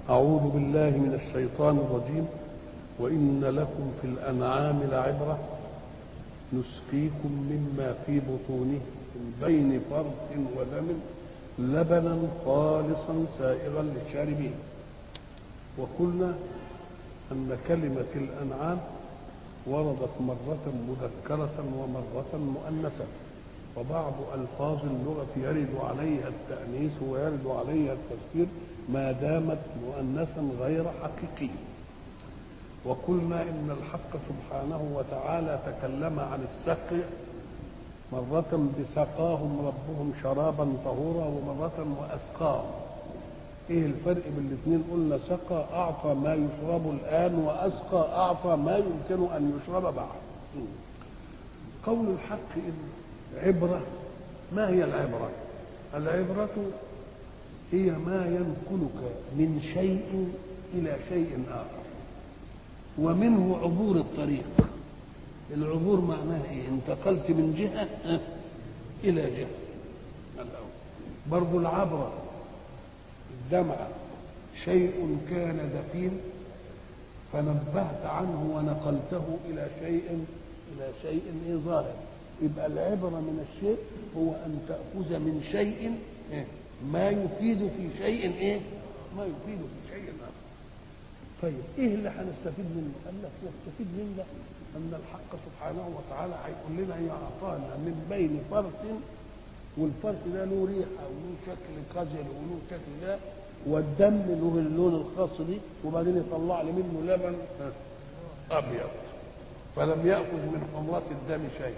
أعوذ بالله من الشيطان الرجيم وإن لكم في الأنعام لعبرة نسقيكم مما في بطونه من بين فرث ودم لبنا خالصا سائغا للشاربين وقلنا أن كلمة الأنعام وردت مرة مذكرة ومرة مؤنثة وبعض ألفاظ اللغة يرد عليها التأنيث ويرد عليها التذكير ما دامت مؤنثا غير حقيقي وقلنا إن الحق سبحانه وتعالى تكلم عن السقي مرة بسقاهم ربهم شرابا طهورا ومرة وأسقاهم ايه الفرق بين الاثنين قلنا سقى اعطى ما يشرب الان واسقى اعطى ما يمكن ان يشرب بعد قول الحق إن عبره ما هي العبره العبره هي ما ينقلك من شيء الى شيء اخر ومنه عبور الطريق العبور معناه ايه انتقلت من جهه الى جهه برضو العبره الدمعة شيء كان دفين فنبهت عنه ونقلته إلى شيء إلى شيء إيه ظاهر يبقى العبرة من الشيء هو أن تأخذ من شيء إيه؟ ما يفيد في شيء إيه؟ ما يفيد في شيء آخر. طيب إيه اللي هنستفيد منه؟ قال لك نستفيد منه أن الحق سبحانه وتعالى هيقول لنا يعطانا من بين فرث والفرث ده له ريحه وله شكل قزل وله شكل ده والدم له اللون الخاص دي وبعدين يطلع لي منه لبن ابيض فلم ياخذ من حمرات الدم شيء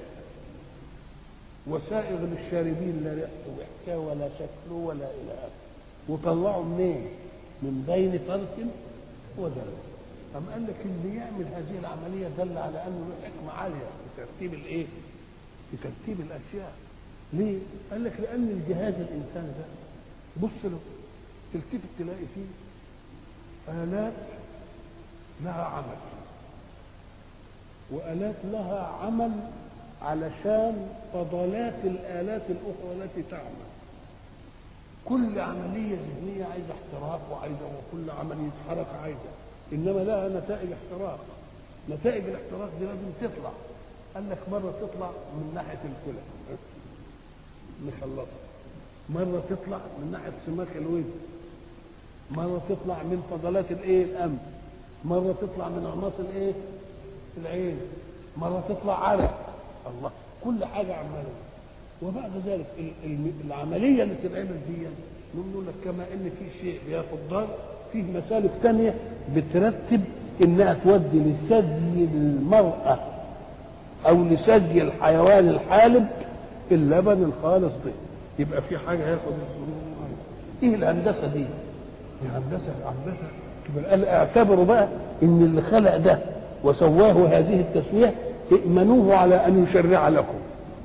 وسائغ للشاربين لا ريحته وحكاه ولا شكله ولا الى اخره وطلعوا منين؟ من بين فرث ودم أم قال لك اللي يعمل هذه العمليه دل على انه له حكمه عاليه في ترتيب الايه؟ في ترتيب الاشياء ليه؟ قال لك لأن الجهاز الإنساني ده بص له تلتفت تلاقي فيه آلات لها عمل وآلات لها عمل علشان فضلات الآلات الأخرى التي تعمل كل عملية ذهنية عايزة احتراق وعايزة وكل عملية حركة عايزة إنما لها نتائج احتراق نتائج الاحتراق دي لازم تطلع قال لك مرة تطلع من ناحية الكلى نخلصها مرة تطلع من ناحية سماك الودن مرة تطلع من فضلات الايه الأنف مرة تطلع من أعماص الايه العين مرة تطلع عرق الله كل حاجة عمالة وبعد ذلك العملية اللي تتعمل دي نقول لك كما ان في شيء بياخد ضرب فيه مسالك تانية بترتب انها تودي لثدي المرأة او لثدي الحيوان الحالب اللبن الخالص ده يبقى في حاجه هياخد ايه الهندسه دي؟ الهندسه الهندسه قال اعتبروا بقى ان اللي خلق ده وسواه هذه التسويه ائمنوه على ان يشرع لكم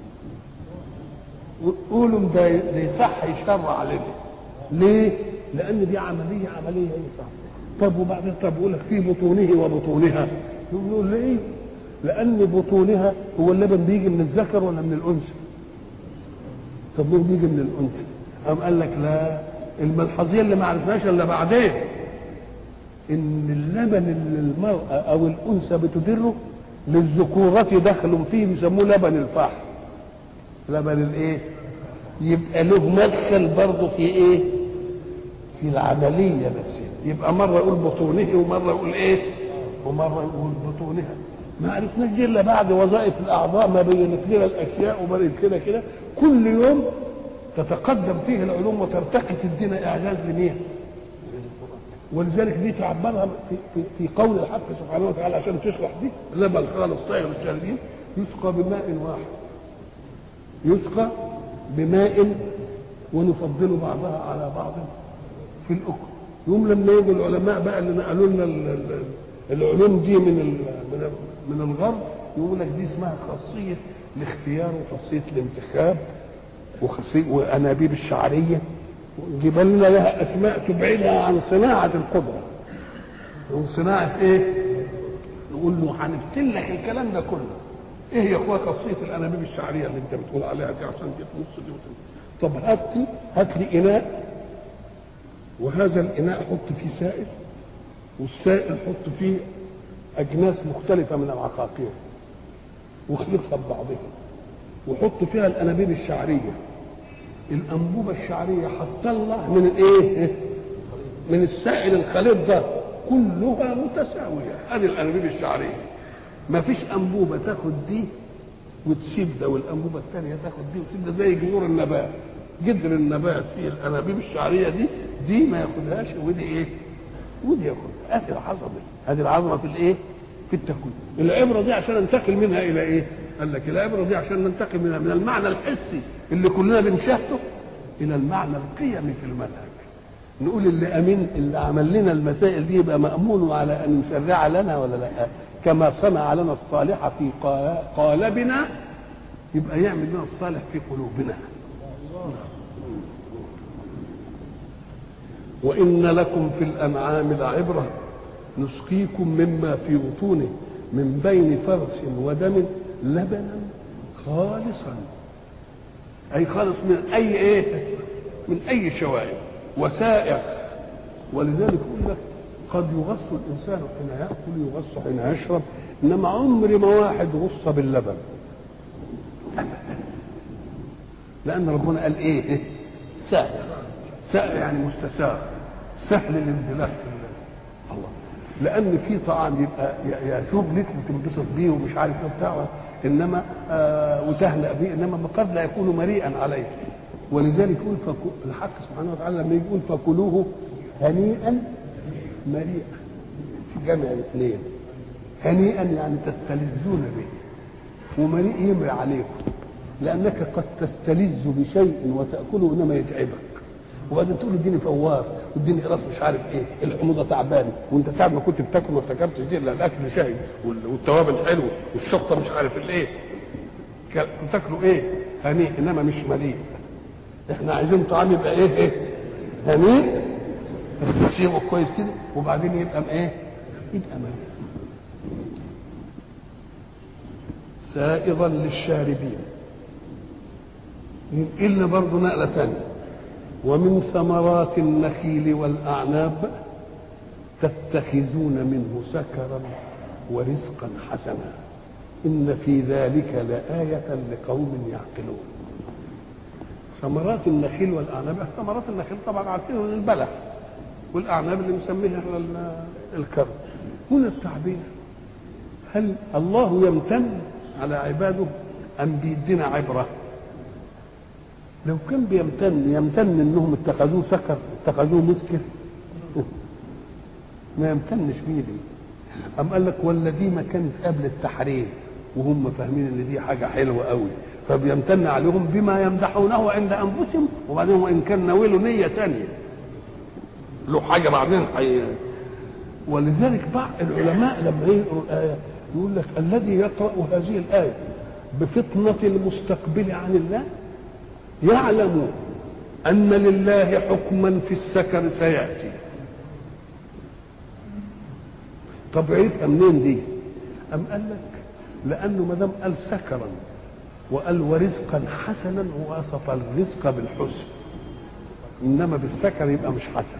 قولوا ده ده يصح يشرع لنا ليه؟ لان دي عمليه عمليه ايه صح طب وبعدين طب يقول لك في بطونه وبطونها نقول ليه؟ لان بطونها هو اللبن بيجي من الذكر ولا من الانثى؟ طب ليه بيجي من الانثى؟ قام قال لك لا الملحظيه اللي ما عرفناش الا بعدين ان اللبن اللي المراه او الانثى بتدره للذكورة دخل فيه بيسموه لبن الفحم لبن الايه؟ يبقى له مدخل برضه في ايه؟ في العملية بس يبقى مرة يقول بطونه ومرة يقول ايه؟ ومرة يقول بطونها ما عرفناش دي الا بعد وظائف الاعضاء ما بينت لنا الاشياء وبرد كده كده كل يوم تتقدم فيه العلوم وترتقي تدينا اعجاز لمين؟ ولذلك دي تعبرها في, في, في قول الحق سبحانه وتعالى عشان تشرح دي لبن خالص صايغ الشاربين يسقى بماء واحد يسقى بماء ونفضل بعضها على بعض في الاكل يوم لما يجوا العلماء بقى اللي نقلوا لنا العلوم دي من من من الغرب يقول لك دي اسمها خاصيه الاختيار وخاصيه الانتخاب وخاصيه وانابيب الشعريه وجيب لنا لها اسماء تبعدها عن صناعه القدره وصناعه ايه؟ نقول له هنفتل لك الكلام ده كله ايه يا اخويا خاصيه الانابيب الشعريه اللي انت بتقول عليها دي عشان دي في نص دي وتنص. طب هات لي هات لي اناء وهذا الاناء حط فيه سائل والسائل حط فيه اجناس مختلفه من العقاقير واخلطها ببعضها وحط فيها الانابيب الشعريه الانبوبه الشعريه هتطلع من الايه من السائل الخليط ده كلها متساويه هذه الانابيب الشعريه ما فيش انبوبه تاخد دي وتسيب ده والانبوبه الثانيه تاخد دي وتسيب ده زي جذور النبات جذر النبات فيه الانابيب الشعريه دي دي ما ياخدهاش ودي ايه ودي ياخدها هذه العظمه هذه العظمه في الايه في التكوين العبره دي عشان ننتقل منها الى ايه قال لك العبره دي عشان ننتقل منها من المعنى الحسي اللي كلنا بنشاهده الى المعنى القيمي في المنهج نقول اللي امين اللي عمل لنا المسائل دي يبقى مامون على ان يشرع لنا ولا لا كما صنع لنا الصالح في قالبنا يبقى يعمل لنا الصالح في قلوبنا وإن لكم في الأنعام لعبرة نسقيكم مما في بطونه من بين فرث ودم لبنا خالصا أي خالص من أي إيه؟ من أي شوائب وسائع ولذلك يقول لك قد يغص الإنسان حين يأكل يغص حين يشرب إنما عمر ما واحد غص باللبن لأن ربنا قال إيه؟ سائغ سائغ يعني مستساغ سهل الامتلاك في الله لأن في طعام يبقى يسوق لك وتنبسط بيه ومش عارف ايه بتاع انما آه وتهنأ به انما قد لا يكون مريئا عليه ولذلك يقول فكو الحق سبحانه وتعالى لما يقول فكلوه هنيئا مريئا في جمع الاثنين هنيئا يعني تستلذون به ومريء يمري عليكم لانك قد تستلذ بشيء وتاكله انما يتعبك وبعدين تقول اديني فوار واديني راس مش عارف ايه الحموضه تعبانه وانت ساعه ما كنت بتاكل ما افتكرتش دي الا الاكل شهي والتوابل حلوه والشطه مش عارف الايه تاكلوا ايه هنيء انما مش مليء احنا عايزين طعام يبقى ايه ايه هنيء تسيبه كويس كده وبعدين يبقى ايه يبقى مليء سائغا للشاربين إلا برضه نقلة ثانية ومن ثمرات النخيل والأعناب تتخذون منه سكرا ورزقا حسنا إن في ذلك لآية لقوم يعقلون ثمرات النخيل والأعناب ثمرات النخيل طبعا عارفين البلح والأعناب اللي مسميها احنا الكرم هنا التعبير هل الله يمتن على عباده أم بيدينا عبرة لو كان بيمتن يمتن انهم اتخذوه سكر اتخذوه مسكر ما يمتنش بيه دي أم قال لك والذي ما كانت قبل التحريم وهم فاهمين ان دي حاجه حلوه قوي فبيمتن عليهم بما يمدحونه عند انفسهم وبعدين وان كان ناوله نيه ثانيه له حاجه بعدين حي... ولذلك بعض العلماء لما يقروا الايه يقول لك الذي يقرا هذه الايه بفطنه المستقبل عن الله يعلم ان لله حكما في السكر سياتي طب عرفها منين دي ام قال لك لانه ما دام قال سكرا وقال ورزقا حسنا ووصف الرزق بالحسن انما بالسكر يبقى مش حسن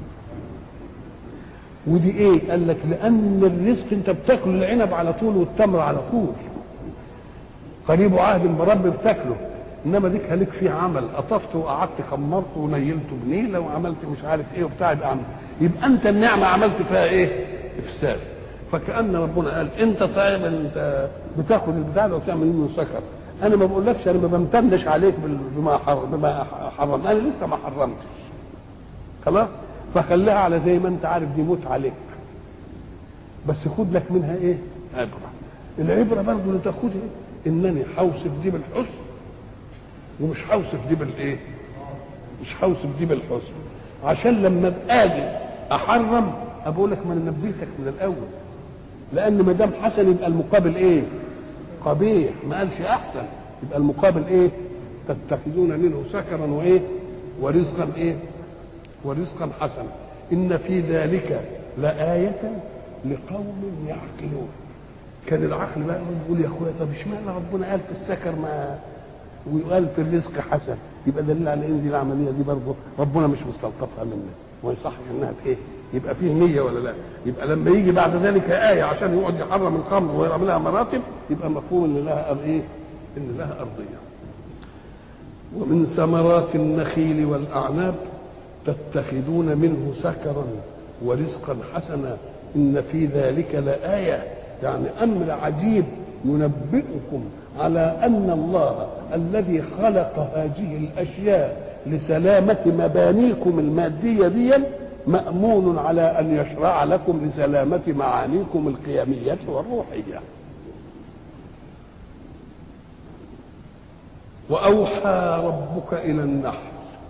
ودي ايه قال لك لان الرزق انت بتاكل العنب على طول والتمر على طول قريب عهد برب بتاكله انما ديك هلك فيه عمل قطفته وقعدت خمرته ونيلته بنيله وعملت مش عارف ايه وبتاع يبقى عمل يبقى انت النعمه عملت فيها ايه؟ افساد فكان ربنا قال انت صاحب انت بتاخد البتاع ده وتعمل منه سكر انا ما بقولكش انا ما بمتنش عليك بما حرم بما حرم انا لسه ما حرمتش خلاص فخليها على زي ما انت عارف دي موت عليك بس خد لك منها ايه؟ عبره العبره برضه اللي تاخدها انني هوصف دي بالحسن ومش هوصف دي بالايه؟ مش هوصف دي بالحسن عشان لما اجي احرم اقول لك ما انا نبهتك من الاول لان ما دام حسن يبقى المقابل ايه؟ قبيح ما قالش احسن يبقى المقابل ايه؟ تتخذون منه سكرا وايه؟ ورزقا ايه؟ ورزقا حسنا ان في ذلك لآية لقوم يعقلون كان العقل بقى يقول يا اخويا طب اشمعنى ربنا قال في السكر ما وقال في الرزق حسن يبقى دليل على ان دي العمليه دي برضه ربنا مش مستلطفها منا ما يصحش انها ايه يبقى فيه نيه ولا لا يبقى لما يجي بعد ذلك ايه عشان يقعد يحرم الخمر ويعملها مراتب يبقى مفهوم ان لها ايه ان لها ارضيه ومن ثمرات النخيل والاعناب تتخذون منه سكرا ورزقا حسنا ان في ذلك لايه يعني امر عجيب ينبئكم على ان الله الذي خلق هذه الاشياء لسلامه مبانيكم الماديه دي مامون على ان يشرع لكم لسلامه معانيكم القيميه والروحيه واوحى ربك الى النحل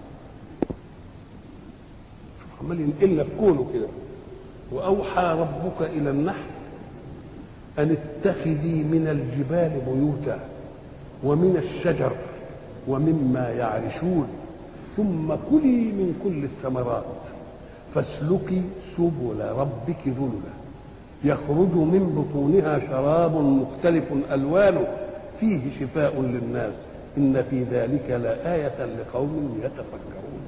عمال ينقلنا في كونه كده واوحى ربك الى النحل ان اتخذي من الجبال بيوتا ومن الشجر ومما يعرشون ثم كلي من كل الثمرات فاسلكي سبل ربك ذللا يخرج من بطونها شراب مختلف الوانه فيه شفاء للناس ان في ذلك لايه لقوم يتفكرون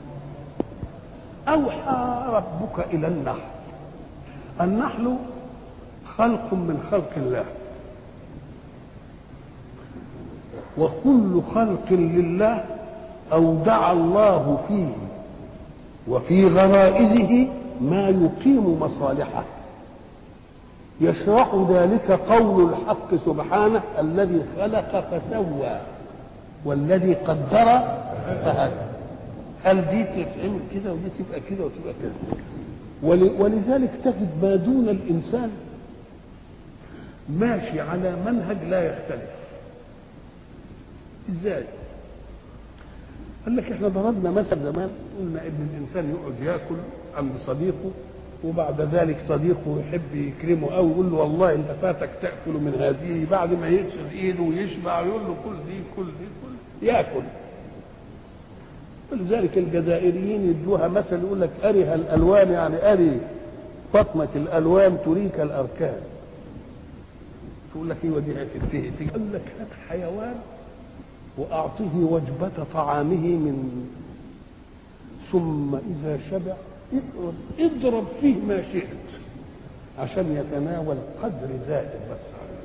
اوحى ربك الى النحل النحل خلق من خلق الله وكل خلق لله اودع الله فيه وفي غرائزه ما يقيم مصالحه يشرح ذلك قول الحق سبحانه الذي خلق فسوى والذي قدر فهدى قال دي تتعمل كده ودي تبقى كده وتبقى كده ولذلك تجد ما دون الانسان ماشي على منهج لا يختلف ازاي قال لك احنا ضربنا مثل زمان قلنا ابن الانسان يقعد ياكل عند صديقه وبعد ذلك صديقه يحب يكرمه قوي يقول له والله انت فاتك تاكل من هذه بعد ما يغسل ايده ويشبع يقول له كل دي كل دي كل ياكل ولذلك الجزائريين يدوها مثل يقول لك أره الألوان يعني أري فطمة الألوان تريك الأركان تقول لك ايوه دي هتنتهي قال لك هات حيوان وأعطه وجبة طعامه من ثم إذا شبع اضرب اضرب فيه ما شئت عشان يتناول قدر زائد بس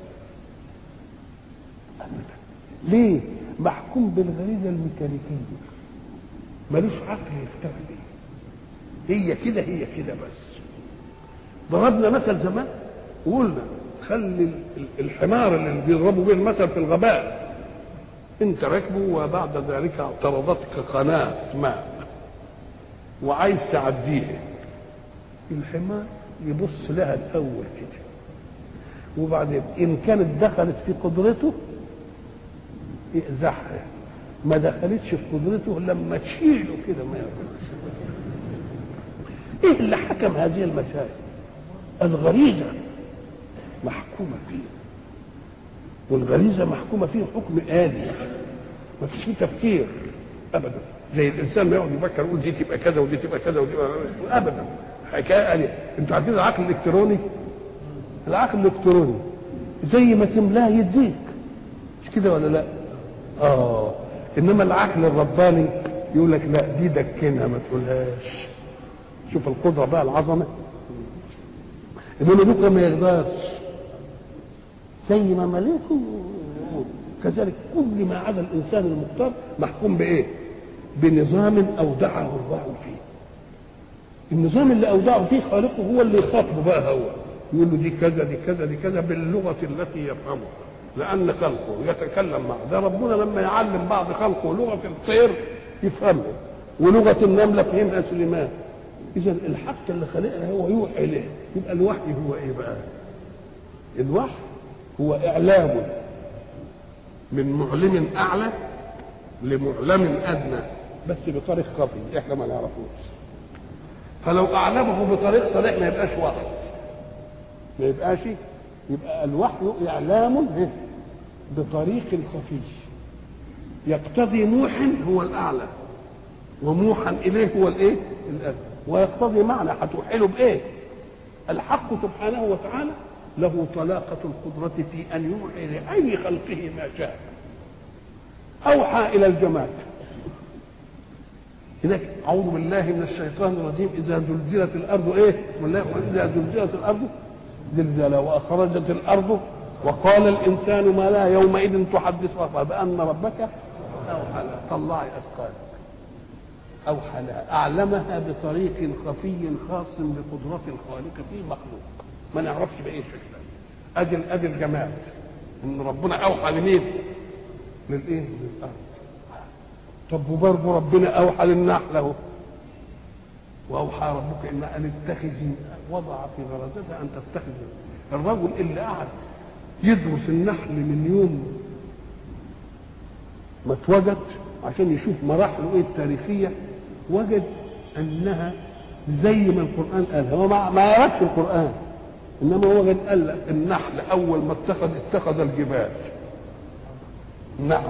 أبدا ليه؟ محكوم بالغريزة الميكانيكية ملوش عقل يفتح بيه هي كده هي كده بس ضربنا مثل زمان وقلنا خلي الحمار اللي بيضربوا به المثل في الغباء انت راكبه وبعد ذلك اعترضتك قناه ماء وعايز تعديها الحمار يبص لها الاول كده وبعدين ان كانت دخلت في قدرته يقزحها ما دخلتش في قدرته لما تشيله كده ما ياكلش ايه اللي حكم هذه المسائل الغريزه محكومه فيه والغريزه محكومه فيه حكم آلي ما فيش فيه تفكير ابدا زي الانسان ما يقعد يفكر يقول دي تبقى كذا ودي تبقى كذا ودي تبقى ابدا حكايه آلية انتوا عارفين العقل الالكتروني العقل الالكتروني زي ما تملاه يديك مش كده ولا لا اه انما العقل الرباني يقول لك لا دي دكنها ما تقولهاش شوف القدره بقى العظمه انما بكره ما يقدرش زي ما ملكه كذلك كل ما عدا الانسان المختار محكوم بايه؟ بنظام اودعه الله فيه. النظام اللي اودعه فيه خالقه هو اللي يخاطبه بقى هو يقول له دي كذا دي كذا دي كذا باللغه التي يفهمها لان خلقه يتكلم معه ده ربنا لما يعلم بعض خلقه لغه الطير يفهمها ولغه النمله فهمها سليمان اذا الحق اللي خلقها هو يوحي اليه يبقى الوحي هو ايه بقى الوحي هو اعلام من معلم اعلى لمعلم ادنى بس بطريق خفي احنا ما نعرفوش فلو اعلمه بطريق صريح ما يبقاش وحي ما يبقاش يبقى الوحي اعلام بطريق خفي يقتضي موحا هو الاعلى وموحا اليه هو الايه الادنى ويقتضي معنى هتوحله بايه الحق سبحانه وتعالى له طلاقة القدرة في أن يوحي لأي خلقه ما شاء أوحى إلى الجماد هناك اعوذ بالله من الشيطان الرجيم اذا زلزلت الارض ايه بسم الله اذا زلزلت الارض زلزالها واخرجت الارض وقال الانسان ما لا يومئذ تحدث اخبارها بان ربك اوحى لها طلعي اثقالك اوحى لها اعلمها بطريق خفي خاص بقدره الخالق في مخلوق ما نعرفش بايه شكلها ادي ادي الجماد ان ربنا اوحى لمين؟ للايه؟ للارض طب وبرضه ربنا اوحى للنحل اهو واوحى ربك ان ان اتخذي وضع في غرزتها ان تتخذ الرجل اللي قعد يدرس النحل من يوم ما اتوجد عشان يشوف مراحله ايه التاريخيه وجد انها زي ما القران قال هو ما, ما يعرفش القران انما هو وجد قال لك النحل اول ما اتخذ اتخذ الجبال نعم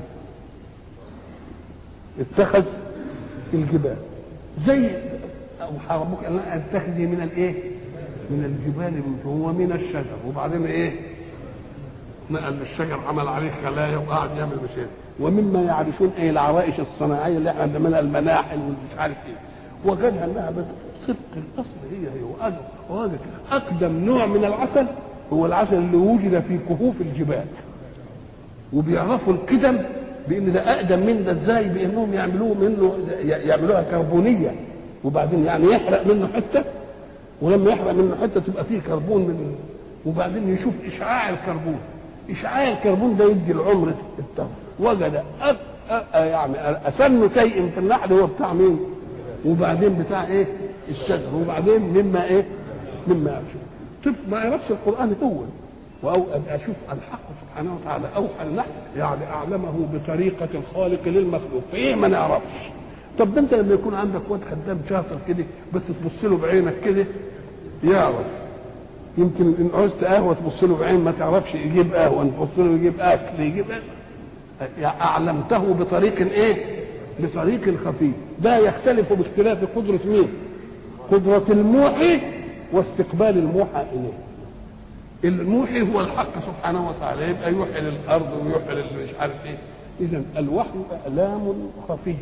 اتخذ الجبال زي اوحى ربك ان اتخذي من الايه؟ من الجبال هو من الشجر وبعدين ايه؟ نقل الشجر عمل عليه خلايا وقعد يعمل مشاكل ومما يعرفون اي العوائش الصناعيه اللي احنا بنعملها المناحل والمش عارف ايه وجدها انها بس صدق الاصل هي هي وقال وجد اقدم نوع من العسل هو العسل اللي وجد في كهوف الجبال وبيعرفوا القدم بان ده اقدم من ده ازاي بانهم يعملوه منه يعملوها كربونيه وبعدين يعني يحرق منه حته ولما يحرق منه حته تبقى فيه كربون من وبعدين يشوف اشعاع الكربون اشعاع الكربون ده يدي العمر التمر وجد أك... أ... يعني اسن شيء في النحل هو بتاع مين وبعدين بتاع ايه الشجر وبعدين مما ايه مما يعرفون طب ما يعرفش القران هو وأو اشوف الحق سبحانه وتعالى اوحى النحل يعني اعلمه بطريقه الخالق للمخلوق ايه ما نعرفش طب ده انت لما يكون عندك واد خدام شاطر كده بس تبص له بعينك كده يعرف يمكن ان عوزت قهوه تبص له بعين ما تعرفش يجيب قهوه تبص له يجيب اكل يجيب يعني اعلمته بطريق ايه؟ بطريق خفي ده يختلف باختلاف قدره مين؟ قدره الموحي واستقبال الموحى اليه الموحي هو الحق سبحانه وتعالى يبقى يوحي للارض ويوحي للمش عارف ايه اذا الوحي اعلام خفي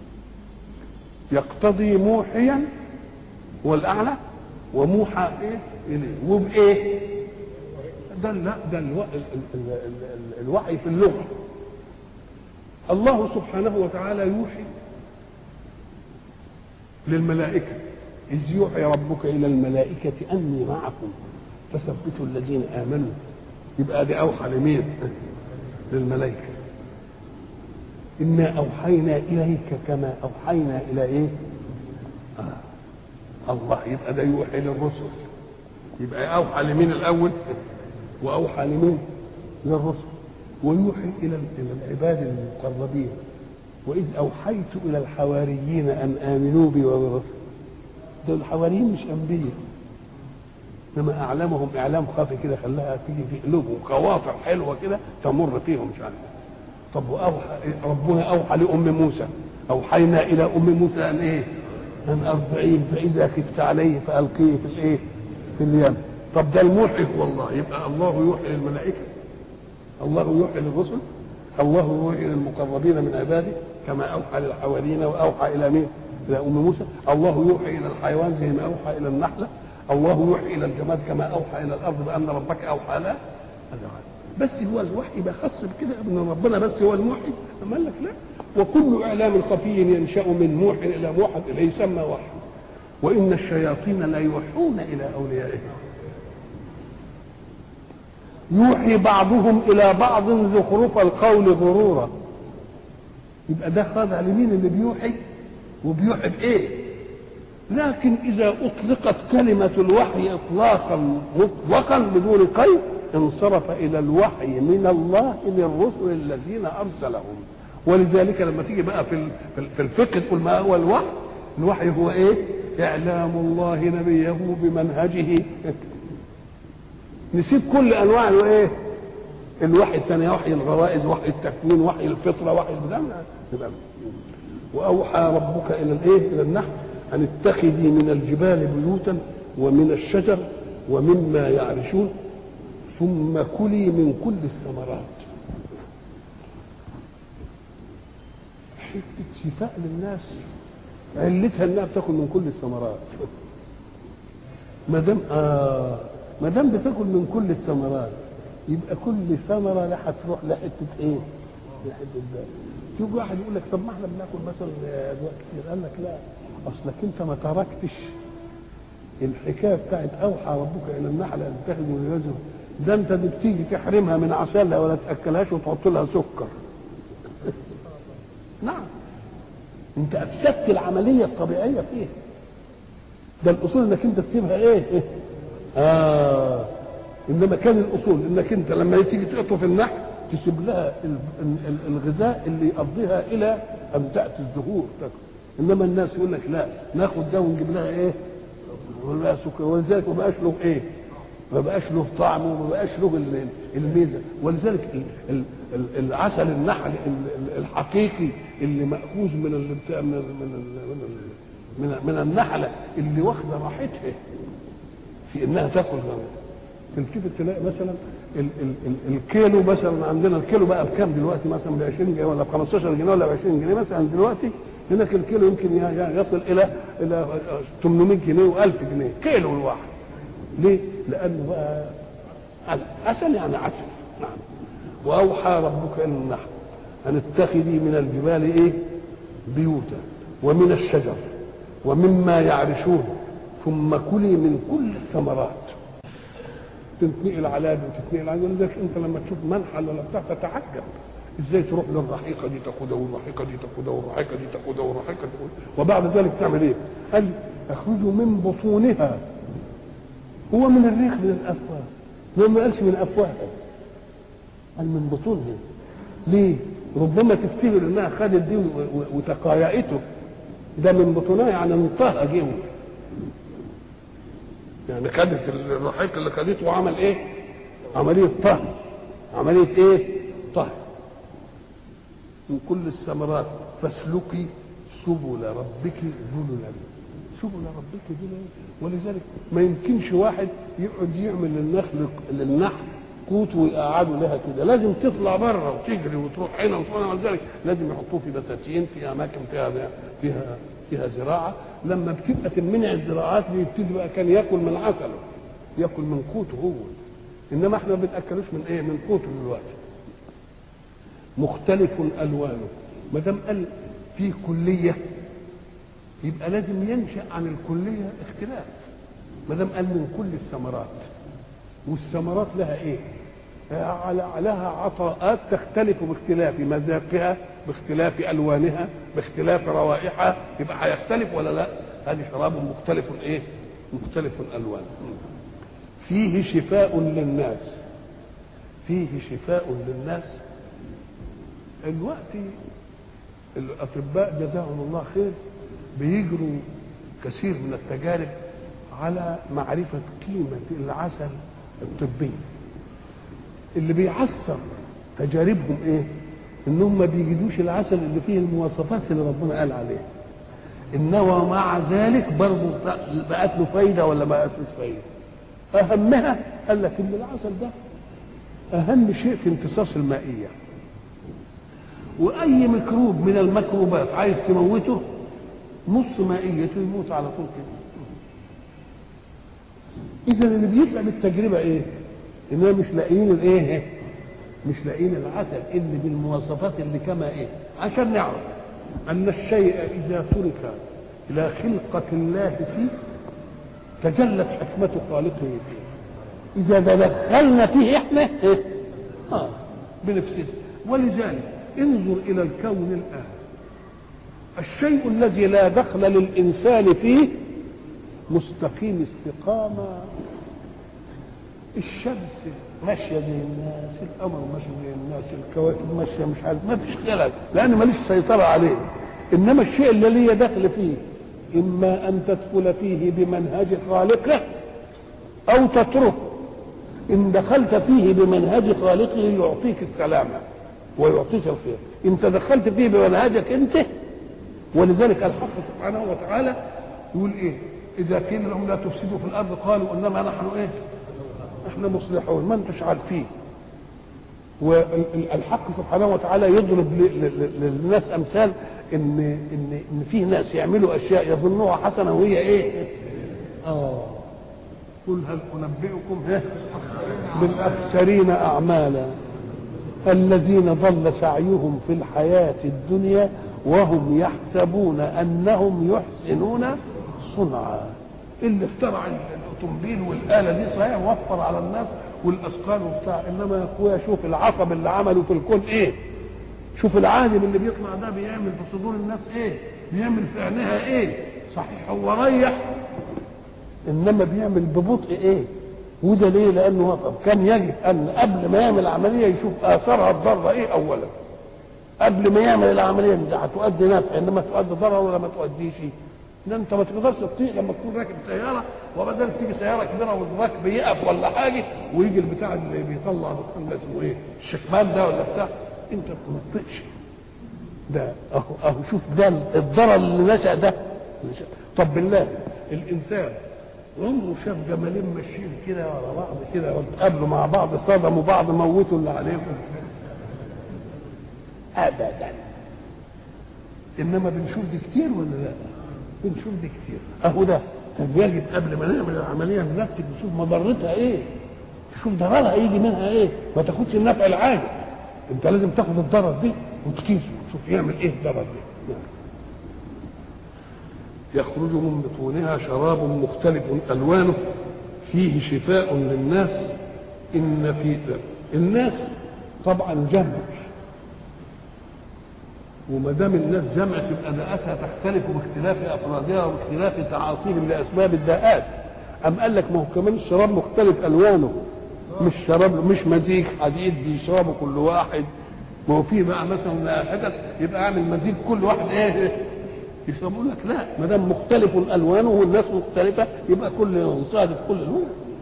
يقتضي موحيا والاعلى وموحى ايه اليه وبايه ده لا ده الو... ال... ال... ال... ال... الوحي في اللغه الله سبحانه وتعالى يوحي للملائكه اذ يوحي ربك الى الملائكه اني معكم فثبتوا الذين امنوا يبقى دي اوحى لمين للملائكه انا اوحينا اليك كما اوحينا الى ايه آه. الله يبقى ده يوحي للرسل يبقى اوحى لمين الاول واوحى لمين للرسل ويوحي الى الى العباد المقربين واذ اوحيت الى الحواريين ان امنوا بي وبرسل ده الحواريين مش انبياء انما اعلمهم اعلام خافي كده خلاها تيجي في قلوبهم خواطر حلوه كده تمر فيهم مش عارف طب واوحى ربنا اوحى لام موسى اوحينا الى ام موسى ان ايه؟ ان ارضعيه فاذا خفت عليه فالقيه في الايه؟ في اليم طب ده الموحي هو الله يبقى الله يوحي للملائكه الله يوحي للرسل الله يوحي للمقربين من عباده كما اوحى للحواريين واوحى الى مين؟ الى ام موسى الله يوحي الى الحيوان زي ما اوحى الى النحله الله يوحي الى الجماد كما اوحى الى الارض بان ربك اوحى لها بس هو الوحي يبقى خاص بكده ان ربنا بس هو الموحي اما قال لك لا وكل اعلام خفي ينشا من موح الى موحد اليه يسمى وحي وان الشياطين لا يوحون الى اوليائهم يوحي بعضهم الى بعض زخرف القول غرورا يبقى ده خاضع لمين اللي بيوحي وبيوحي بايه لكن اذا اطلقت كلمه الوحي اطلاقا مطلقا بدون قيد انصرف الى الوحي من الله للرسل الذين ارسلهم ولذلك لما تيجي بقى في في الفقه تقول ما هو الوحي الوحي هو ايه اعلام الله نبيه بمنهجه نسيب كل انواع الايه الوحي الثاني وحي الغرائز وحي التكوين وحي الفطره وحي البدع واوحى ربك الى الايه الى النحل ان اتخذي من الجبال بيوتا ومن الشجر ومما يعرشون ثم كلي من كل الثمرات حته شفاء للناس علتها انها بتاكل من كل الثمرات ما دام اه ما دام بتاكل من كل الثمرات يبقى كل ثمره لا هتروح لحته ايه؟ لحته ده تيجي واحد يقول لك طب ما احنا بناكل مثلا ادواء كتير قال لك لا اصلك انت ما تركتش الحكايه بتاعت اوحى ربك الى النحل ان تتخذ من الرجل ده انت دي بتيجي تحرمها من عسلها ولا تاكلهاش وتحط لها سكر نعم انت افسدت العمليه الطبيعيه فيها ده الاصول انك انت تسيبها ايه, إيه؟ اه انما كان الاصول انك انت لما تيجي تقطف النحل تسيب لها الغذاء اللي يقضيها الى ان تاتي الزهور تاكل انما الناس يقول لك لا ناخد ده ونجيب لها ايه ولا سكر ولذلك ما بقاش له ايه ما بقاش له طعم وما بقاش له الميزه ولذلك العسل النحل الحقيقي اللي ماخوذ من اللي بتاع من من من, من النحله اللي واخده راحتها في انها تاكل تلتفت تلاقي مثلا ال ال ال الكيلو مثلا عندنا الكيلو بقى بكام دلوقتي مثلا ب 20 جنيه ولا ب 15 جنيه ولا ب 20 جنيه مثلا دلوقتي هناك الكيلو يمكن يصل الى الى 800 جنيه و1000 جنيه كيلو الواحد ليه؟ لانه بقى عسل يعني عسل نعم واوحى ربك الى النحل ان اتخذي من الجبال ايه؟ بيوتا ومن الشجر ومما يعرشون ثم كلي من كل الثمرات تنتقل على دي وتتنقل على ولذلك انت لما تشوف منحل ولا بتاع تتعجب ازاي تروح للرحيقه دي تاخدها والرحيقه دي تاخدها والرحيقه دي تاخدها والرحيقه دي تاخدها وبعد ذلك تعمل ايه؟ قال اخرجوا من بطونها هو من الريق من الافواه هو ما قالش من افواهها قال من بطونها ليه؟ ربما تفتكر انها خدت دي وتقايعته ده من بطونها يعني انطهى جوه يعني خدت الرحيق اللي خدته وعمل ايه؟ عملية طهي عملية ايه؟ طهي من كل الثمرات فاسلكي سبل ربك ذللا سبل ربك ذللا ولذلك ما يمكنش واحد يقعد يعمل للنخل للنحل قوت ويقعدوا لها كده لازم تطلع بره وتجري وتروح هنا وتروح هنا ولذلك لازم يحطوه في بساتين في اماكن فيها فيها فيها زراعه لما بتبقى تمنع الزراعات بيبتدي بقى كان ياكل من عسله ياكل من قوته هو انما احنا ما بناكلوش من ايه من قوته دلوقتي مختلف الوانه ما دام قال في كليه يبقى لازم ينشا عن الكليه اختلاف ما دام قال من كل الثمرات والثمرات لها ايه لها عطاءات تختلف باختلاف مذاقها باختلاف الوانها باختلاف روائحها يبقى هيختلف ولا لا هذه شراب مختلف ايه مختلف الالوان فيه شفاء للناس فيه شفاء للناس الوقت الاطباء جزاهم الله خير بيجروا كثير من التجارب على معرفه قيمه العسل الطبي اللي بيعصر تجاربهم ايه انهم ما بيجدوش العسل اللي فيه المواصفات اللي ربنا قال عليها انما مع ذلك برضه بقت له فايده ولا ما بقتلوش فايده اهمها قال لك ان العسل ده اهم شيء في امتصاص المائيه واي ميكروب من الميكروبات عايز تموته نص مائيته يموت على طول كده اذا اللي بيتعب التجربه ايه اننا مش لاقيين الايه مش لاقيين العسل اللي بالمواصفات اللي كما ايه عشان نعرف ان الشيء اذا ترك الى خلقه الله فيه تجلت حكمه خالقه فيه اذا تدخلنا فيه احنا إيه؟ اه بنفسده ولذلك انظر الى الكون الان الشيء الذي لا دخل للانسان فيه مستقيم استقامه الشمس ماشيه زي الناس القمر ماشي زي الناس الكواكب ماشيه مش عارف ما فيش خلل لان ماليش سيطره عليه انما الشيء اللي ليه دخل فيه اما ان تدخل فيه بمنهج خالقه او تتركه ان دخلت فيه بمنهج خالقه يعطيك السلامه ويعطيك الخير ان تدخلت فيه بمنهجك انت ولذلك الحق سبحانه وتعالى يقول ايه اذا قيل لهم لا تفسدوا في الارض قالوا انما نحن ايه احنا مصلحون ما انتش عارفين والحق سبحانه وتعالى يضرب ل- ل- ل- للناس امثال ان ان ان في ناس يعملوا اشياء يظنوها حسنه وهي ايه؟ اه قل هل انبئكم إيه؟ بالاخسرين اعمالا الذين ضل سعيهم في الحياه الدنيا وهم يحسبون انهم يحسنون صنعا اللي اخترع الاوتومبيل والاله دي صحيح وفر على الناس والاثقال وبتاع انما يا اخويا شوف العصب اللي عمله في الكون ايه شوف العالم اللي بيطلع ده بيعمل في صدور الناس ايه بيعمل في عينيها ايه صحيح هو ريح انما بيعمل ببطء ايه وده ليه لانه وقف كان يجب ان قبل ما يعمل العمليه يشوف اثارها الضاره ايه اولا قبل ما يعمل العمليه دي هتؤدي نفع انما تؤدي ضرر ولا ما تؤديش ده انت ما تقدرش تطيق لما تكون راكب سياره وبدل تيجي سياره كبيره والراكب يقف ولا حاجه ويجي البتاع اللي بيطلع دخان ده اسمه ايه؟ الشكمان ده ولا بتاع انت ما تطيقش ده اهو اهو شوف ده الضرر اللي نشا ده نشأ. طب بالله الانسان عمره شاف جمالين ماشيين كده ورا بعض كده واتقابلوا مع بعض صدموا بعض موتوا اللي عليهم ابدا انما بنشوف دي كتير ولا لا بنشوف دي كتير اهو ده طب يجب قبل ما نعمل العمليه نرتب نشوف مضرتها ايه تشوف ضررها يجي منها ايه ما تاخدش النفع العاجل انت لازم تاخد الضرر دي وتقيسه وتشوف يعمل ايه الضرر دي يخرج من بطونها شراب مختلف الوانه فيه شفاء للناس ان في الناس طبعا جمع وما دام الناس جمع تبقى داءاتها تختلف باختلاف افرادها واختلاف تعاطيهم لاسباب الداءات ام قال لك ما هو كمان الشراب مختلف الوانه مش شراب مش مزيج حديد بيشربه كل واحد ما هو في بقى مثلا حتت يبقى اعمل مزيج كل واحد ايه يشربوا لك لا ما دام مختلف الوانه والناس مختلفه يبقى كل صادف كل لون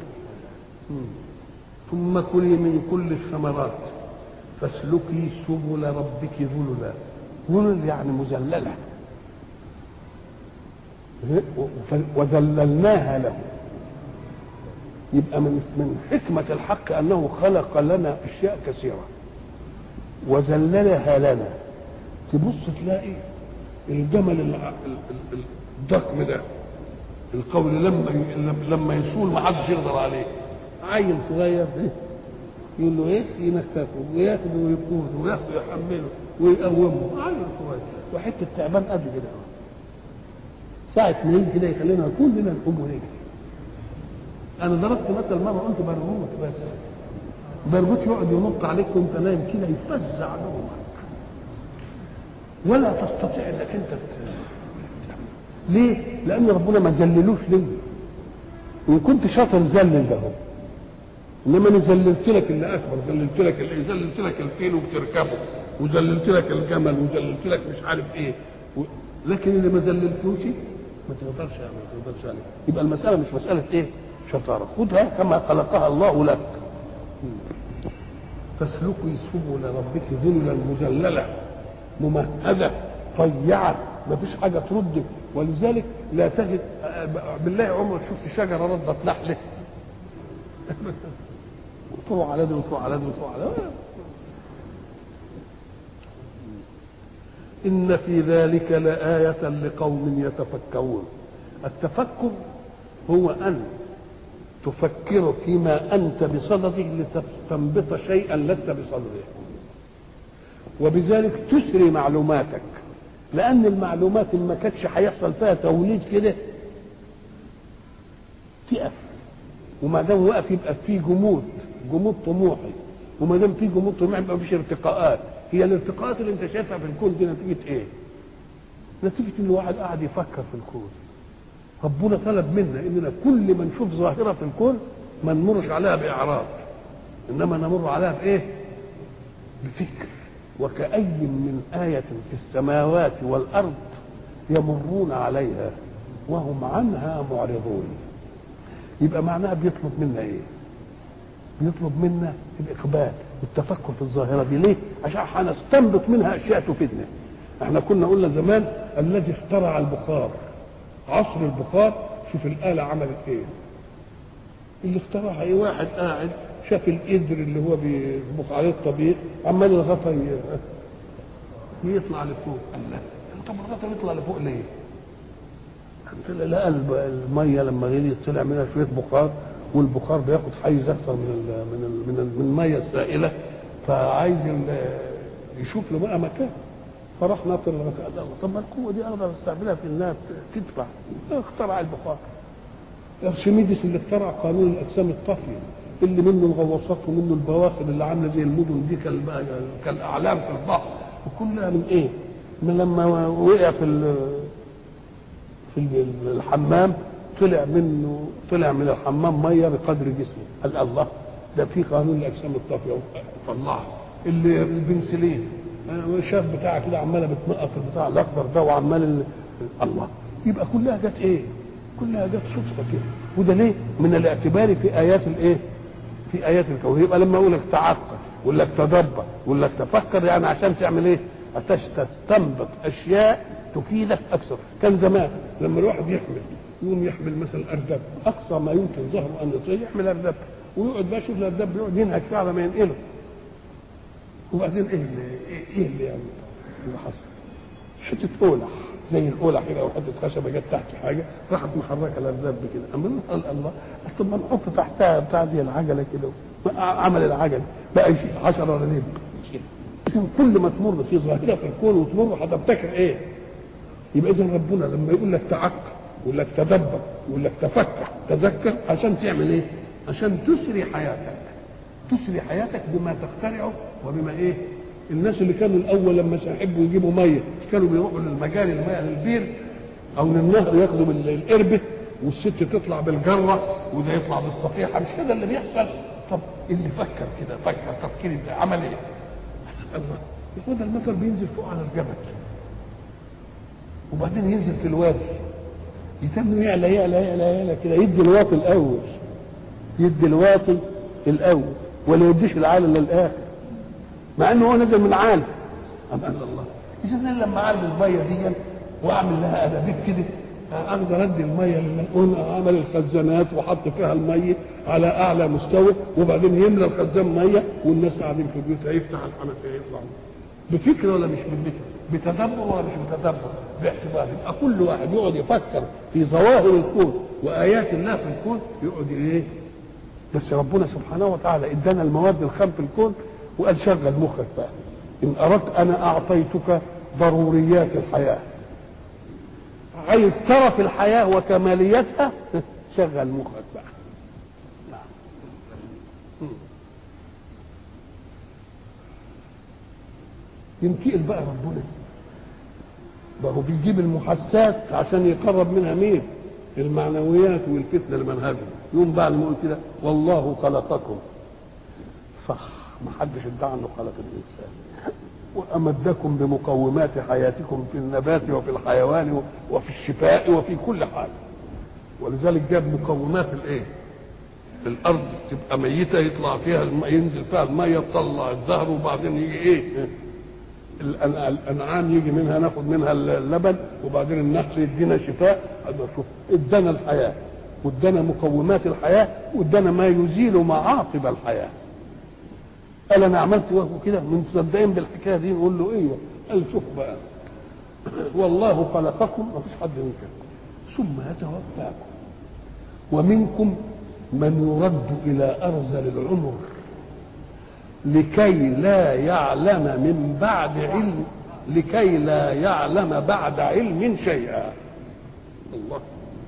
ثم كلي من كل الثمرات فاسلكي سبل ربك ذللا ذلل يعني مذلله وذللناها له يبقى من من حكمة الحق أنه خلق لنا أشياء كثيرة وذللها لنا تبص تلاقي الجمل الع- ال- ال- الضخم ده القول لما ي- لما يسول ما حدش يقدر عليه عيل صغير إيه؟ يقول له ايه ينكفه وياخده ويقوده وياخده يحمله ويقومه عيل صغير وحته تعبان قد كده أهو. ساعة ما يجي كده يخلينا كلنا نقوم ونجري انا ضربت مثل مره قلت برغوث بس برغوث يقعد ينط عليك وانت نايم كده يفزع نومك ولا تستطيع انك انت ت- ليه؟ لان ربنا ما ذللوش ليه؟ ان كنت شاطر ذلل ده انما انا ذللت لك اللي اكبر ذللت لك اللي ذللت لك الفيل وبتركبه وذللت لك الجمل وذللت لك مش عارف ايه و... لكن اللي ما ذللتوش ما تقدرش ما تقدرش عليه يبقى المساله مش مساله ايه؟ شطاره خذها كما خلقها الله لك فاسلكي سبل ربك ذللا مذلله ممهده طيعه ما فيش حاجه تردك ولذلك لا تجد بالله عمرك شفت شجره ردت نحله وتروح على دي وتروح على دي وتروح على دي إن في ذلك لآية لقوم يتفكرون التفكر هو أن تفكر فيما أنت بصدده لتستنبط شيئا لست بصدده وبذلك تسري معلوماتك لأن المعلومات اللي ما كانتش هيحصل فيها توليد كده تقف وما دام وقف يبقى في جمود جمود طموحي وما دام في جمود طموحي يبقى مفيش ارتقاءات هي الارتقاءات اللي انت شايفها في الكون دي نتيجه ايه؟ نتيجه ان واحد قاعد يفكر في الكون ربنا طلب منا اننا كل ما نشوف ظاهره في الكون ما نمرش عليها باعراض انما نمر عليها بايه؟ بفكر وكأي من آية في السماوات والأرض يمرون عليها وهم عنها معرضون يبقى معناها بيطلب منا ايه بيطلب منا الاقبال والتفكر في الظاهره دي ليه عشان هنستنبط منها اشياء تفيدنا احنا كنا قلنا زمان الذي اخترع البخار عصر البخار شوف الاله عملت ايه اللي اخترعها ايه واحد قاعد شاف القدر اللي هو بيطبخ عليه الطبيخ عمال الغطا ي- يطلع لفوق قال لا طب الغطا يطلع لفوق ليه؟ طلع لقى الب- الميه لما غليت طلع منها شويه بخار والبخار بياخد حيز اكثر من ال من ال من, ال من الميه السائله فعايز ال- يشوف له بقى مكان فراح ناطر الغطاء قال الله طب ما القوه دي اقدر استعملها في انها تدفع اخترع البخار ارشميدس اللي اخترع قانون الاجسام الطافيه اللي منه الغواصات ومنه البواخر اللي عامله زي المدن دي كال- كالاعلام في البحر وكلها من ايه؟ من لما وقع في ال- في ال- الحمام طلع منه طلع من الحمام ميه بقدر جسمه قال الله ده في قانون الاجسام الطافيه طلعه اللي البنسلين آه، شاف بتاع كده عماله بتنقط البتاع الاخضر ده وعمال ال- الله يبقى كلها جت ايه؟ كلها جت صدفه كده وده ليه؟ من الاعتبار في ايات الايه؟ في ايات الكون يبقى لما اقول لك تعقل ولا لك تدبر ولا لك تفكر يعني عشان تعمل ايه؟ عشان تستنبط اشياء تفيدك اكثر كان زمان لما الواحد يحمل يقوم يحمل مثلا اردب اقصى ما يمكن ظهره ان يطير يحمل اردب ويقعد بقى يشوف الاردب يقعد ينهك فيه على ما ينقله وبعدين ايه اللي ايه, إيه اللي يعني اللي حصل؟ حته اولح زي الاولح كده او حته خشبه جت تحت حاجه راحت محركه الاردب كده اما قال الله طب ما نحط تحتها بتاع دي العجله كده عمل العجله بقى يشيل 10 رديب اذا كل ما تمر في ظاهره في الكون وتمر هتبتكر ايه؟ يبقى اذا ربنا لما يقول لك تعقل يقول لك تدبر يقول لك تفكر تذكر عشان تعمل ايه؟ عشان تسري حياتك تسري حياتك بما تخترعه وبما ايه؟ الناس اللي كانوا الاول لما يحبوا يجيبوا ميه كانوا بيروحوا للمجاري الماء للبير او للنهر ياخدوا بال- القربه والست تطلع بالجره وده يطلع بالصفيحه مش كده اللي بيحصل طب اللي فكر كده فكر تفكير ازاي عمل ايه؟ الله ياخد المطر بينزل فوق على الجبل وبعدين ينزل في الوادي يتم يعلى يعلى يعلى يعلى كده يدي الواطي الاول يدي الواطي الاول ولا يديش العالي للاخر مع انه هو نزل من عالي أم قال الله اذا أنا لما اعمل الميه دي واعمل لها انابيب كده اقدر ادي الميه للملؤون عمل الخزانات وحط فيها الميه على اعلى مستوى وبعدين يملى الخزان ميه والناس قاعدين في بيوتها يفتح الحنفيه يطلع بفكر ولا مش بفكر بتدبر ولا مش بتدبر باعتبار يبقى كل واحد يقعد يفكر في ظواهر الكون وايات الله في الكون يقعد ايه بس ربنا سبحانه وتعالى ادانا المواد الخام في الكون وقال شغل مخك بقى ان اردت انا اعطيتك ضروريات الحياه عايز ترى في الحياه وكماليتها شغل مخك بقى نعم. مم. ينتقل بقى ربنا ده هو بيجيب المحسات عشان يقرب منها مين المعنويات والفتنه لمنهجه يقوم بقى لما يقول كده والله خلقكم صح ما حدش ادعى انه خلق الانسان وامدكم بمقومات حياتكم في النبات وفي الحيوان وفي الشفاء وفي كل حال ولذلك جاب مقومات الايه الارض تبقى ميته يطلع فيها الم... ينزل فيها الميه تطلع الزهر وبعدين يجي ايه الأن- الانعام يجي منها ناخد منها اللبن وبعدين النحل يدينا شفاء هذا شوف ادانا الحياه وادانا مقومات الحياه وادانا ما يزيل معاقب الحياه قال انا عملت وهو كده من مصدقين بالحكايه دي نقول له ايوه قال شوف بقى والله خلقكم ما فيش حد ينكر ثم يتوفاكم ومنكم من يرد الى ارذل العمر لكي لا يعلم من بعد علم لكي لا يعلم بعد علم شيئا الله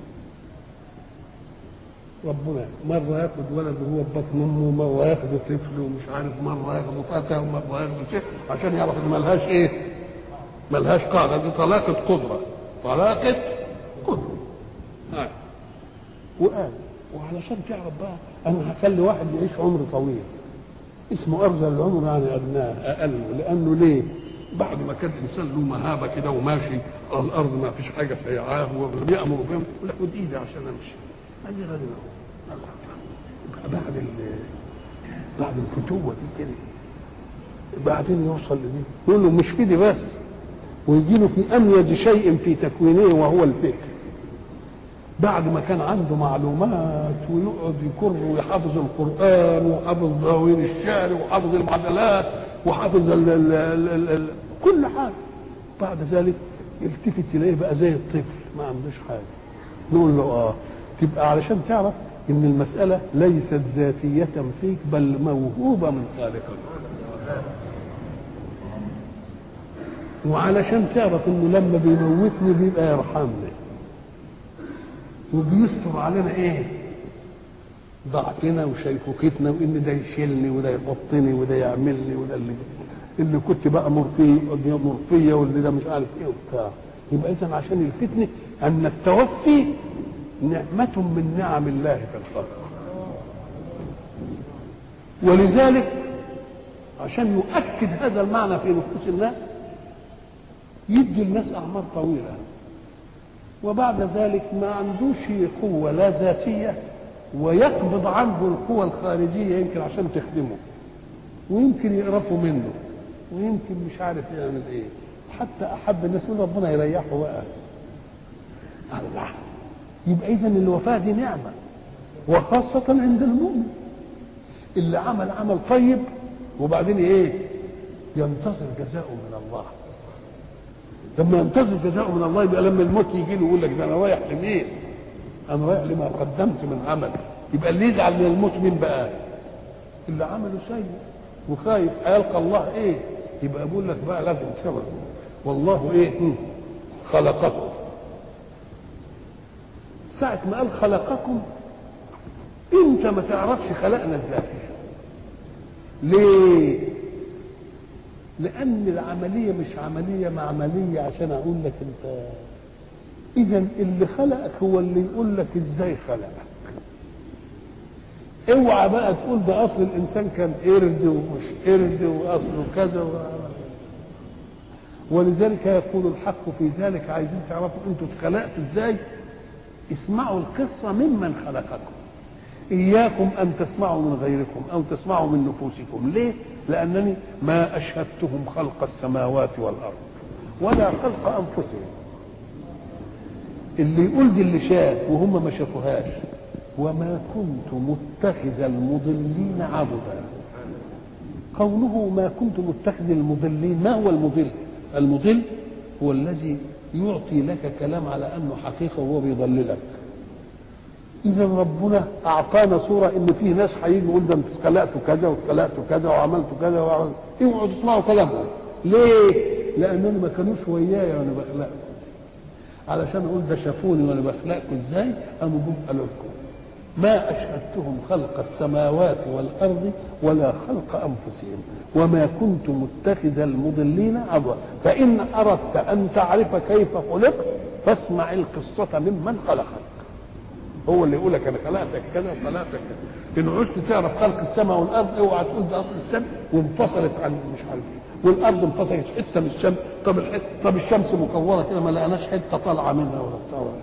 ربنا مرة ياخد ولد وهو في بطن أمه مرة ياخد طفل ومش عارف مرة ياخد فتى ومرة ياخد شيء عشان يعرف إن ملهاش إيه؟ ملهاش قاعدة دي طلاقة قدرة طلاقة قدرة آه. وقال وعلشان تعرف بقى أنا هخلي واحد يعيش عمر طويل اسمه أرذل العمر يعني أدناه أقل لأنه ليه؟ بعد ما كان الإنسان له مهابة كده وماشي على الأرض ما فيش حاجة سيعاه ويأمر بهم يقول لك خد إيدي عشان أمشي قال لي غالي بعد ال بعد الفتوة دي كده بعدين يوصل لدي يقول له مش في دي بس ويجي له في أميز شيء في تكوينه وهو الفكر بعد ما كان عنده معلومات ويقعد يكر ويحافظ القرآن وحافظ دواوين الشعر وحافظ المعادلات وحافظ ال ال ال ال ال كل حاجة بعد ذلك يلتفت تلاقيه بقى زي الطفل ما عندوش حاجة نقول له اه تبقى علشان تعرف ان المسألة ليست ذاتية فيك بل موهوبة من خالقك وعلشان تعرف انه لما بيموتني بيبقى يرحمني وبيستر علينا ايه ضعفنا وشيخوختنا وان ده يشيلني وده يحطني وده يعملني وده اللي اللي كنت بقى مرفي مرفيه واللي ده مش عارف ايه وبتاع يبقى اذا عشان يلفتني ان التوفي نعمة من نعم الله في الخلق ولذلك عشان يؤكد هذا المعنى في نفوس الناس يدي الناس اعمار طويله وبعد ذلك ما عندوش قوه لا ذاتيه ويقبض عنه القوى الخارجيه يمكن عشان تخدمه ويمكن يقرفوا منه ويمكن مش عارف يعمل ايه حتى احب الناس يقول ربنا يريحه بقى الله يبقى اذا الوفاه دي نعمه وخاصه عند المؤمن اللي عمل عمل طيب وبعدين ايه ينتظر جزاؤه من الله لما ينتظر جزاؤه من الله يبقى لما الموت يجي له يقول لك ده انا رايح لمين؟ انا رايح لما قدمت من عمل يبقى اللي يزعل من الموت مين بقى؟ اللي عمله سيء وخايف هيلقى الله ايه؟ يبقى بقول لك بقى لازم صبر والله ايه؟ هم، خلقكم ساعة ما قال خلقكم انت ما تعرفش خلقنا ازاي ليه لان العمليه مش عمليه معمليه عشان اقول لك انت اذا اللي خلقك هو اللي يقول لك ازاي خلقك اوعى بقى تقول ده اصل الانسان كان قرد ومش قرد واصله كذا و... ولذلك يقول الحق في ذلك عايزين تعرفوا انتوا اتخلقتوا ازاي اسمعوا القصه ممن خلقكم إياكم أن تسمعوا من غيركم أو تسمعوا من نفوسكم ليه؟ لأنني ما أشهدتهم خلق السماوات والأرض ولا خلق أنفسهم اللي يقول دي اللي شاف وهم ما شافوهاش وما كنت متخذ المضلين عبدا قوله ما كنت متخذ المضلين ما هو المضل المضل هو الذي يعطي لك كلام على أنه حقيقة وهو بيضللك اذا ربنا اعطانا صوره ان في ناس هيجي يقول ده انت اتخلقتوا كذا واتخلقتوا كذا وعملتوا كذا وعملتوا اوعوا تسمعوا كلامهم ليه؟ لانهم ما كانوش ويايا وانا بخلقكم علشان اقول ده شافوني وانا بخلقكم ازاي قاموا جم قالوا لكم ما اشهدتهم خلق السماوات والارض ولا خلق انفسهم وما كنت متخذ المضلين عضوا فان اردت ان تعرف كيف خلقت فاسمع القصه ممن خلقك هو اللي يقول لك انا خلقتك كذا وخلقتك كذا ان عشت تعرف خلق السماء والارض اوعى تقول ده اصل السماء وانفصلت عن مش عارف ايه والارض انفصلت حته من الشمس طب الحته طب الشمس مكوره كده ما لقناش حته طالعه منها ولا بتاع ولا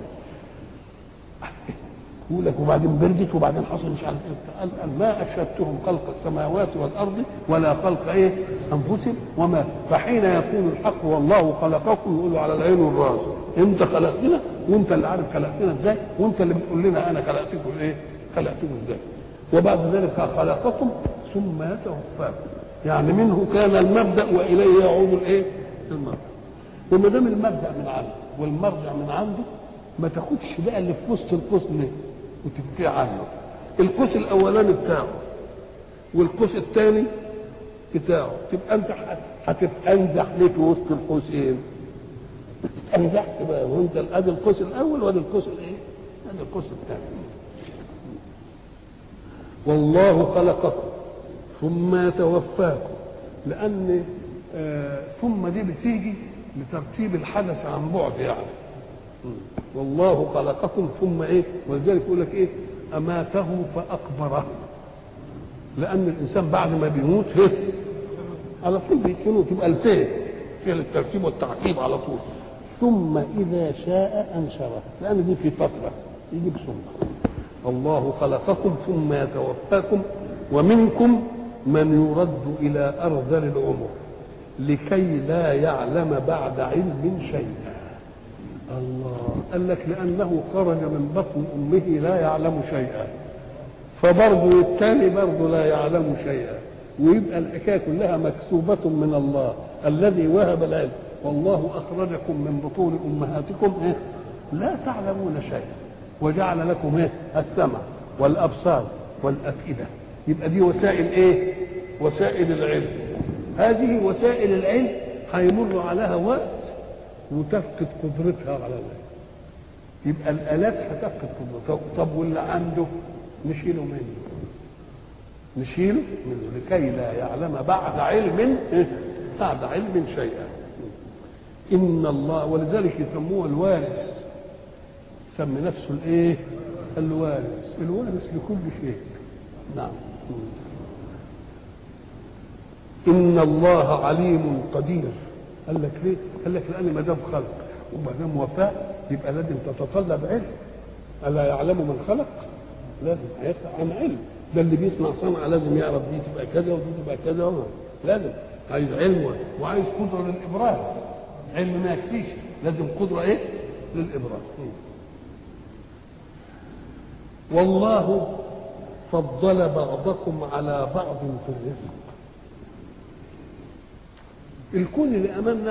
يقول لك وبعدين بردت وبعدين حصل مش عارف ايه قال قال ما اشهدتهم خلق السماوات والارض ولا خلق ايه انفسهم وما فحين يكون الحق والله خلقكم يقولوا على العين والراس انت خلقتنا وانت اللي عارف خلقتنا ازاي وانت اللي بتقول لنا انا خلقتكم ايه خلقتكم ازاي وبعد ذلك خلقكم ثم يتوفاكم يعني منه كان المبدا واليه يعود الايه المرجع وما دام المبدا من عنده والمرجع من عنده ما تاخدش بقى اللي في وسط القوس ليه وتبكي عنه القوس الاولاني بتاعه والقوس الثاني بتاعه تبقى انت هتتانزح ليه في وسط القوسين انزحت بقى وانت ادي القوس الاول وادي القوس الايه؟ ادي القوس الثاني والله خلقكم ثم يتوفاكم لان آه ثم دي بتيجي لترتيب الحدث عن بعد يعني والله خلقكم ثم ايه ولذلك يقول لك ايه اماته فاقبره لان الانسان بعد ما بيموت هيه على طول بيدفنوه تبقى الفين فيها الترتيب والتعقيب على طول ثم اذا شاء انشره لان دي في فتره يجيب ثم الله خلقكم ثم يتوفاكم ومنكم من يرد الى ارذل العمر لكي لا يعلم بعد علم شيئا الله قال لك لأنه خرج من بطن أمه لا يعلم شيئا فبرضه الثاني برضه لا يعلم شيئا ويبقى الحكاية كلها مكسوبة من الله الذي وهب العلم والله أخرجكم من بطون أمهاتكم إيه؟ لا تعلمون شيئا وجعل لكم إيه؟ السمع والأبصار والأفئدة يبقى دي وسائل إيه؟ وسائل العلم هذه وسائل العلم هيمر عليها وقت وتفقد قدرتها على العلم يبقى الآلات هتفقد قدرتها طب واللي عنده نشيله منه نشيله منه لكي لا يعلم بعد علم إيه؟ بعد علم شيئا إن الله ولذلك يسموه الوارث سمي نفسه الايه الوارث الوارث لكل شيء نعم إن الله عليم قدير قال لك ليه؟ قال لك لأن ما دام خلق وما دام وفاء يبقى لازم تتطلب علم ألا يعلم من خلق؟ لازم هيطلع عن علم ده اللي بيصنع صنعة لازم يعرف دي تبقى كذا ودي تبقى كذا وما. لازم عايز علم وعايز قدرة للإبراز علم ما يكفيش لازم قدرة إيه؟ للإبراز والله فضل بعضكم على بعض في الرزق الكون اللي امامنا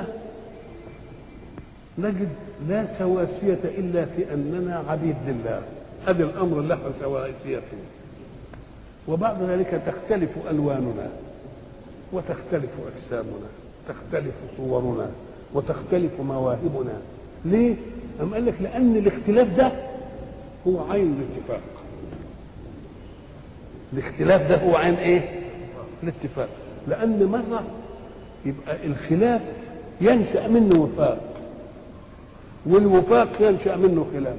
نجد لا سواسية إلا في أننا عبيد لله هذا الأمر له سواسية وبعد ذلك تختلف ألواننا وتختلف أجسامنا تختلف صورنا وتختلف مواهبنا ليه؟ أم قال لك لأن الاختلاف ده هو عين الاتفاق الاختلاف ده هو عين ايه الاتفاق لان مره يبقى الخلاف ينشا منه وفاق والوفاق ينشا منه خلاف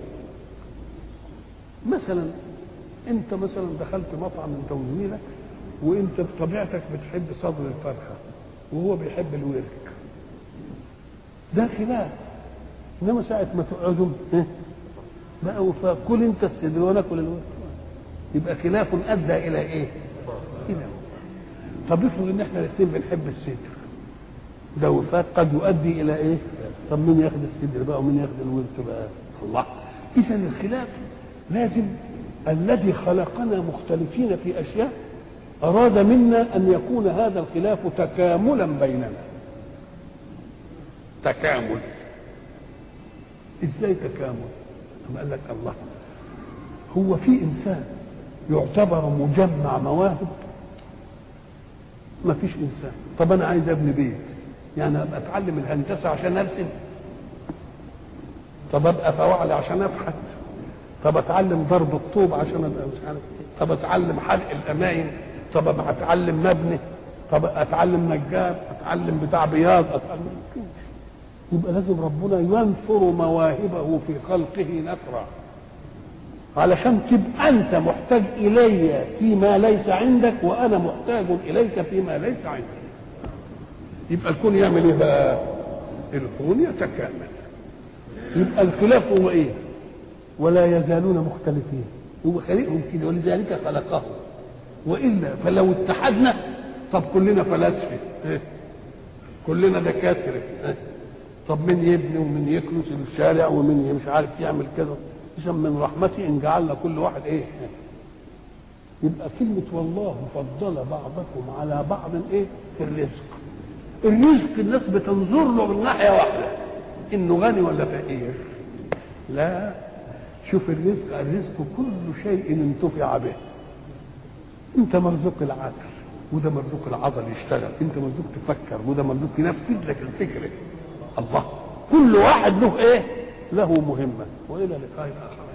مثلا انت مثلا دخلت مطعم انت وزميلك وانت بطبيعتك بتحب صدر الفرخه وهو بيحب الورك ده خلاف انما ساعه ما تقعدوا بقى وفاق كل انت الصدر وانا اكل الورك يبقى خلاف ادى الى ايه؟ الى طب افرض ان احنا الاثنين بنحب الصدر ده وفاق قد يؤدي الى ايه؟ طب مين ياخد الصدر بقى ومين ياخد الورك بقى؟ الله اذا الخلاف لازم الذي خلقنا مختلفين في اشياء اراد منا ان يكون هذا الخلاف تكاملا بيننا تكامل ازاي تكامل؟ أما قال لك الله هو في انسان يعتبر مجمع مواهب ما فيش انسان طب انا عايز ابني بيت يعني ابقى اتعلم الهندسه عشان ارسم طب ابقى فواعلي عشان افحت طب اتعلم ضرب الطوب عشان ابقى مش عارف طب اتعلم حلق الاماين طب ابقى اتعلم مبني طب اتعلم نجار اتعلم بتاع بياض اتعلم يبقى لازم ربنا ينثر مواهبه في خلقه نثرا علشان تبقى انت محتاج الي فيما ليس عندك وانا محتاج اليك فيما ليس عندك يبقى الكون يعمل ايه بقى الكون يتكامل يبقى الخلاف هو ايه ولا يزالون مختلفين هو خلقهم كده ولذلك خلقه والا فلو اتحدنا طب كلنا فلاسفه كلنا دكاتره طب مين يبني ومين يكنس الشارع ومين مش عارف يعمل كذا اذا من رحمتي ان جعلنا كل واحد ايه يبقى كلمة والله فضل بعضكم على بعض ايه في الرزق الرزق الناس بتنظر له من ناحية واحدة انه غني ولا فقير لا شوف الرزق الرزق كل شيء انتفع به انت مرزوق العقل وده مرزوق العضل يشتغل انت مرزوق تفكر وده مرزوق ينفذ لك الفكره الله كل واحد له ايه له مهمه والى لقاء اخر